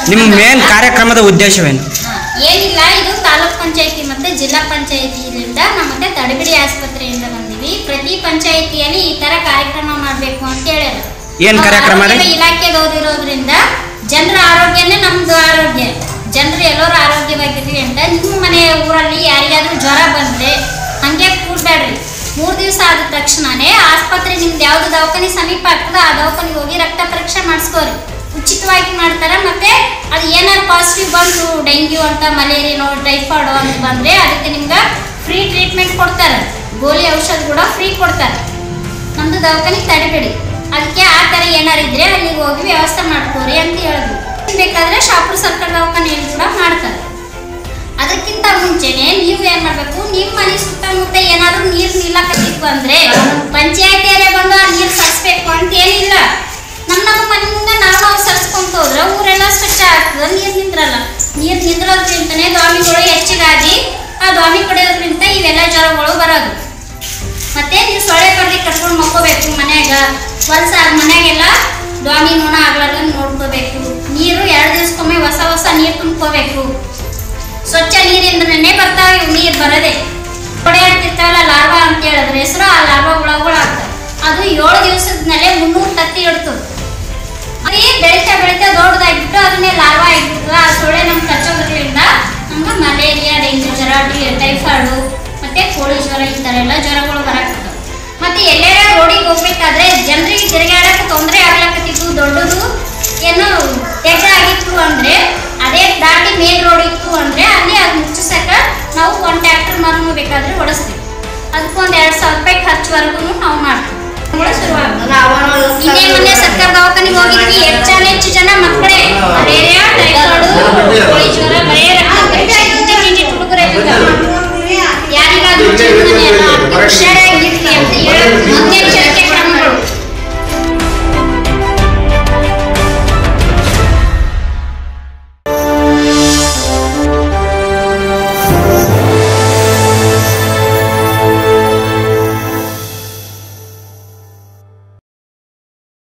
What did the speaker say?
ನಿಮ್ಮ ಮೇನ್ ಕಾರ್ಯಕ್ರಮದ ಉದ್ದೇಶವೇನು ಹಾ, ಏನಿಲ್ಲ ಇದು ತಾಲೂಕ್ ಪಂಚಾಯತಿ ಮತ್ತೆ ಜಿಲ್ಲಾ ಪಂಚಾಯತಿಯಿಂದ ನಮ್ಮ ಮತ್ತೆ ತಡಬಿಡಿ ಆಸ್ಪತ್ರೆಯಿಂದ ಬಂದಿವಿ ಪ್ರತಿ ಪಂಚಾಯತಿಯಲ್ಲಿ ಈ ತರ ಕಾರ್ಯಕ್ರಮ ಮಾಡಬೇಕು ಅಂತ ಹೇಳ್ಯಾರ ಏನ್ ಕಾರ್ಯಕ್ರಮ ರೀ? ಆರೋಗ್ಯ ಇಲಾಖೆದವ್ರು ಇರೋದ್ರಿಂದ ಜನರ ಆರೋಗ್ಯನೇ ನಮ್ದು ಆರೋಗ್ಯ ಜನರು ಎಲ್ಲರೂ ಆರೋಗ್ಯವಾಗಿರ್ಲಿ ಅಂತ ನಿಮ್ಮ ಮನೆ ಊರಲ್ಲಿ ಯಾರಿಗಾದ್ರೂ ಜ್ವರ ಬಂದ್ರೆ ಹಂಗೆ ಕೂಡ್ಬೇಡ್ರಿ ಮೂರು ದಿವಸ ಆದ ತಕ್ಷಣನೇ ಆಸ್ಪತ್ರೆ ನಿಮ್ದು ಯಾವ್ದು ದವಾಖಾನೆ ಸಮೀಪ ಆಗ್ತದೋ ಆ ದವಾಖಾನೆಗೆ ಹೋಗಿ ರಕ್ತ ಪರೀಕ್ಷೆ ಮಾಡಿಸ್ಕೋರಿ ಉಚಿತವಾಗಿ ಮಾಡ್ತಾರೆ ಮತ್ತೆ ಅದು ಏನಾದ್ರು ಪಾಸಿಟಿವ್ ಬಂತು ಡೆಂಗ್ಯೂ ಅಂತ ಮಲೇರಿಯೋ ಟೈಫಾಯ್ಡ್ ಅಂತ ಬಂದ್ರೆ ಅದಕ್ಕೆ ನಿಮ್ಗೆ ಫ್ರೀ ಟ್ರೀಟ್ಮೆಂಟ್ ಕೊಡ್ತಾರೆ ಗೋಲಿ ಔಷಧ ಕೂಡ ಫ್ರೀ ಕೊಡ್ತಾರೆ ನಮ್ದು ದವಾಖಾನೆ ತಡಿಬೇಡಿ ಅದಕ್ಕೆ ಆ ಥರ ಏನಾರು ಇದ್ರೆ ಅಲ್ಲಿಗೆ ಹೋಗಿ ವ್ಯವಸ್ಥೆ ಮಾಡ್ಕೋರಿ ಅಂತ ಹೇಳಿದ್ವಿ ಬೇಕಾದ್ರೆ ಶಾಪುರ್ ಸರ್ಕಾರ ದವಾಖಾನೆಯಲ್ಲಿ ಕೂಡ ಮಾಡ್ತಾರೆ ಅದಕ್ಕಿಂತ ಮುಂಚೆನೆ ನೀವು ಏನ್ ಮಾಡ್ಬೇಕು ನಿಮ್ಮ ಮನೆ ಸುತ್ತಮುತ್ತ ಏನಾದ್ರು ನೀರು ನಿಲ್ಲಕತ್ತಿತ್ತು ಅಂದ್ರೆ ಪಂಚಾಯತಿಯರೇ ಬಂದು ಆ ನೀರು ಸರಿಸ್ಬೇಕು ಅಂತ ಏನಿಲ್ಲ ನಮ್ಮ ನಮ್ಮ ಮನೆ ಮುಂದೆ ನಾವು ನಾವು ಸರಿಸ್ಕೊಂತ ಹೋದ್ರೆ ಊರೆಲ್ಲ ಸ್ವಚ್ಛ ಆಗ್ತದೆ ನೀರು ನಿಂದ್ರಲ್ಲ ನೀರು ನಿಂದ್ರೋದ್ರಿಂದನೇ ದ್ವಾಮಿಗಳು ಹೆಚ್ಚಿಗಾಗಿ ಆ ದ್ವಾಮಿ ಕುಡಿಯೋದ್ರಿಂದ ಇವೆಲ್ಲ ಜ್ವರಗಳು ಬರೋದು ಮತ್ತೆ ನೀವು ಸೊಳ್ಳೆ ಬರ್ಲಿ ಕಟ್ಕೊಂಡು ಮಕ್ಕೋಬೇಕು ಮನ್ಯಾಗ ಹೊಲ್ಸ ಮನ್ಯಾಗೆಲ್ಲ ದ್ವಾಮಿ ನೋಣ ಆಗ್ಲಾರ್ದಂಗೆ ನೋಡ್ಕೋಬೇಕು ನೀರು ಎರಡು ದಿವಸಕ್ಕೊಮ್ಮೆ ಹೊಸ ಹೊಸ ನೀರು ತುಂಬ್ಕೋಬೇಕು ಸ್ವಚ್ಛ ನೀರಿಂದನೇ ಬರ್ತಾವೆ ಇವು ನೀರು ಬರದೆ ಹೊಡೆಯಾಡ್ತಿರ್ತಾವಲ್ಲ ಲಾರ್ವಾ ಅಂತ ಹೇಳಿದ್ರೆ ಹೆಸರು ಆ ಲಾರ್ವಾ ಹುಳಗಳು ಆಗ್ತವೆ ಅದು ಏಳು ದಿವಸದ್ಮೇಲೆ ಮುನ್ನೂರು ತತ್ತಿ ಇಡ್ತದೆ ಅದೇ ಬೆಳಿತಾ ಬೆಳಿತಾ ದೊಡ್ಡದಾಗ್ಬಿಟ್ಟು ಅದನ್ನೇ ಲಾರ್ವಾ ಆಗಿಬಿಡ್ತದೆ ಆ ಸೊಳ್ಳೆ ನಮ್ಗೆ ಕಚ್ಚೋದ್ರಿಂದ ನಮ್ಗೆ ಮಲೇರಿಯಾ ಡೆಂಗ್ಯೂ ಜ್ವರ ಟೈಫಾಯ್ಡು ಮತ್ತೆ ಕೋಳಿ ಜ್ವರ ಈ ಥರ ಎಲ್ಲ ಜ್ವರಗಳು ಬರಾಕ್ತವೆ ಮತ್ತೆ ಎಲ್ಲೆಲ್ಲ ರೋಡಿಗೆ ಹೋಗ್ಬೇಕಾದ್ರೆ ಜನರಿಗೆ ತಿರುಗಾಡಕ್ಕೆ ತೊಂದರೆ ಆಗ್ಲಕತ್ತಿತ್ತು ದೊಡ್ಡದು ಏನೋ ತೆಗ್ಗ ಆಗಿತ್ತು ಅಂದ್ರೆ ಅದೇ ದಾಟಿ ಮೇನ್ ರೋಡ್ ಇತ್ತು ಅಂದ್ರೆ ಅಲ್ಲಿ ಅದು ಮುಚ್ಚಿಸಕ ನಾವು ಒಂದು ಟ್ರ್ಯಾಕ್ಟರ್ ಮರನು ಬೇಕಾದ್ರೆ ಓಡಿಸ್ತೀವಿ ಅದಕ್ಕೆ ಒಂದು ಎರಡು ಸಾವಿರ ರೂಪಾಯಿ ಖರ್ಚುವರೆಗೂ ನಾವು ಮಾಡ್ತೀವಿ